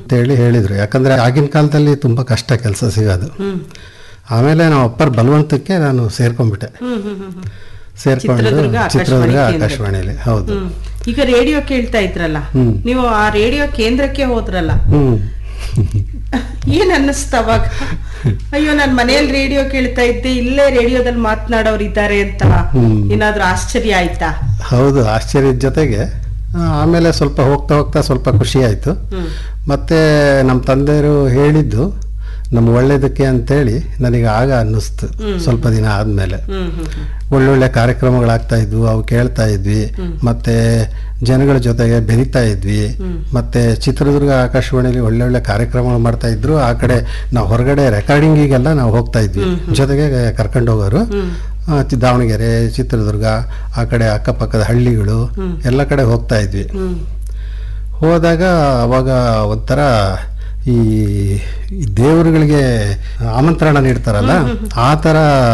ಅಂತೇಳಿ ಹೇಳಿದ್ರು ಯಾಕಂದ್ರೆ ಆಗಿನ ಕಾಲದಲ್ಲಿ ತುಂಬಾ ಕಷ್ಟ ಕೆಲಸ ಸಿಗೋದು ಹ್ಮ್ ಆಮೇಲೆ ನಾವು ಅಪ್ಪರ್ ಬಲವಂತಕ್ಕೆ ನಾನು ಸೇರ್ಕೊಂಡ್ಬಿಟ್ಟೆ ಹ್ಮ್ ಹ್ಮ್ ಹ್ಮ್ ಹ್ಮ್. ಸೇರ್ಕೊಂಡು ಚಿತ್ರದುರ್ಗ ಚಿತ್ರದುರ್ಗ ಆಕಾಶವಾಣಿ ಕೇಂದ್ರ. ಆಕಾಶವಾಣಿಲಿ ಹೌದು ಹ್ಮ್. ಈಗ ರೇಡಿಯೋ ಕೇಳ್ತಾ ಇದ್ರಲ್ಲ ಹ್ಮ್. ನೀವು ಆ ರೇಡಿಯೋ ಕೇಂದ್ರಕ್ಕೆ ಹೋದ್ರಲ್ಲ ಹ್ಮ್ ಏನ್ ಅನ್ನಿಸ್ತ ಅವಾಗ ಅಯ್ಯೋ ನಾನ್ ಮನೆಯಲ್ಲಿ ರೇಡಿಯೋ ಕೇಳ್ತಾ ಇದ್ದೆ ಇಲ್ಲೇ ರೇಡಿಯೋದಲ್ಲಿ ಮಾತನಾಡೋರು ಇದ್ದಾರೆ ಅಂತ ಹ್ಮ್. ಏನಾದ್ರೂ ಆಶ್ಚರ್ಯ ಆಯ್ತಾ ಹೌದು ಆಶ್ಚರ್ಯದ ಜೊತೆಗೆ ಆ, ಆಮೇಲೆ ಸ್ವಲ್ಪ ಹೋಗ್ತಾ ಹೋಗ್ತಾ ಸ್ವಲ್ಪ ಖುಷಿ ಆಯ್ತು ಹ್ಮ್ ಮತ್ತೆ ನಮ್ಮ ತಂದೆಯರು ಹೇಳಿದ್ದು ನಮ್ಮ ಒಳ್ಳೇದಕ್ಕೆ ಅಂತೇಳಿ ನನಗೆ ಆಗ ಅನ್ನಿಸ್ತು ಸ್ವಲ್ಪ ದಿನ ಆದ್ಮೇಲೆ ಹ್ಮ್ ಹ್ಮ್ ಹ್ಮ್ ಒಳ್ಳೊಳ್ಳೆ ಕಾರ್ಯಕ್ರಮಗಳಾಗ್ತಾ ಇದ್ವು ಅವು ಕೇಳ್ತಾ ಇದ್ವಿ ಮತ್ತೆ ಜನಗಳ ಜೊತೆಗೆ ಬೆರಿತಾ ಇದ್ವಿ ಮತ್ತೆ ಚಿತ್ರದುರ್ಗ ಆಕಾಶವಾಣಿಲಿ ಒಳ್ಳೊಳ್ಳೆ ಕಾರ್ಯಕ್ರಮಗಳು ಮಾಡ್ತಾ ಇದ್ರು ಆ ಕಡೆ ನಾವು ಹೊರಗಡೆ ರೆಕಾರ್ಡಿಂಗಿಗೆಲ್ಲ ನಾವು ಹೋಗ್ತಾ ಇದ್ವಿ ಜೊತೆಗೆ ಕರ್ಕೊಂಡು ಹೋಗೋರು ಆ, ಚಿ- ದಾವಣಗೆರೆ ಚಿತ್ರದುರ್ಗ ಆ ಕಡೆ ಅಕ್ಕಪಕ್ಕದ ಹಳ್ಳಿಗಳು ಎಲ್ಲ ಕಡೆ ಹೋಗ್ತಾ ಇದ್ವಿ ಹ್ಮ್ ಹೋದಾಗ ಅವಾಗ ಒಂಥರ ಈ ಈ ದೇವರುಗಳಿಗೆ ಆಮಂತ್ರಣ ನೀಡ್ತಾರಲ್ಲ ಆ ಥರ